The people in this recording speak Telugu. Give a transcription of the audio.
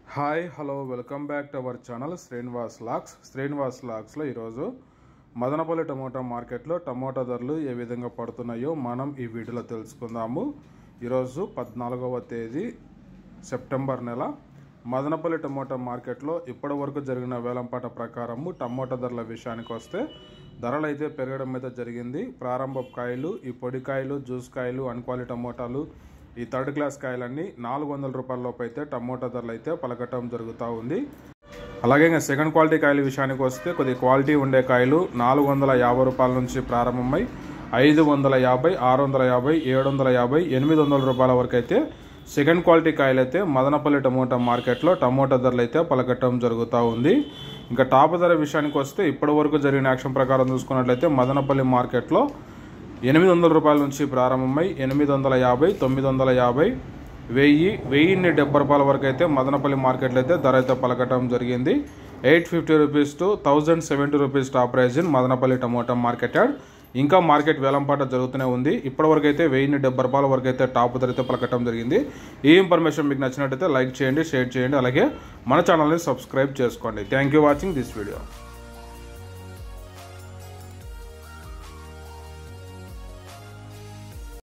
hi hello welcome back to our channel Srinivas లాక్స్ శ్రీనివాస్ లాక్స్లో ఈరోజు మదనపల్లి టమోటా మార్కెట్లో టమోటా ధరలు ఏ విధంగా పడుతున్నాయో మనం ఈ వీడియోలో తెలుసుకుందాము ఈరోజు పద్నాలుగవ తేదీ సెప్టెంబర్ నెల మదనపల్లి టమోటా మార్కెట్లో ఇప్పటి వరకు జరిగిన వేలంపాట ప్రకారము టమోటా ధరల విషయానికి వస్తే ధరలు అయితే పెరగడం అయితే జరిగింది ప్రారంభ కాయలు ఈ పొడి కాయలు జ్యూస్ కాయలు అన్క్వాలి టమోటాలు ఈ థర్డ్ క్లాస్ కాయలన్నీ నాలుగు వందల రూపాయల లోపు అయితే టమోటా ధరలు అయితే పలకటం జరుగుతూ ఉంది అలాగే ఇంకా సెకండ్ క్వాలిటీ కాయల విషయానికి వస్తే కొద్ది క్వాలిటీ ఉండే కాయలు నాలుగు వందల యాభై రూపాయల నుంచి ప్రారంభమై ఐదు వందల యాభై ఆరు వందల యాభై ఏడు వందల యాభై ఎనిమిది వందల రూపాయల వరకు అయితే సెకండ్ క్వాలిటీ కాయలు అయితే మదనపల్లి టమోటా మార్కెట్లో టమోటా ధరలు అయితే పలకటం జరుగుతూ ఉంది ఇంకా టాప్ ధర విషయానికి వస్తే ఇప్పటి వరకు జరిగిన యాక్షన్ ప్రకారం చూసుకున్నట్లయితే మదనపల్లి మార్కెట్లో ఎనిమిది వందల రూపాయల నుంచి ప్రారంభమై ఎనిమిది వందల యాభై తొమ్మిది వందల యాభై వెయ్యి వెయ్యిన్ని డెబ్బై రూపాయల వరకు అయితే మదనపల్లి మార్కెట్లో అయితే ధర అయితే పలకటం జరిగింది eight fifty rupees two thousand seventy rupees top price in Madanapalli tomato market yard ఇంకా మార్కెట్ వేలంపాట జరుగుతూనే ఉంది ఇప్పటివరకు అయితే వెయ్యిన్ని డెబ్బై రూపాయల వరకు అయితే టాప్ ధర అయితే పలకటం జరిగింది ఈ ఇన్ఫర్మేషన్ మీకు నచ్చినట్టయితే లైక్ చేయండి షేర్ చేయండి అలాగే మన ఛానల్ని సబ్స్క్రైబ్ చేసుకోండి thank you watching this video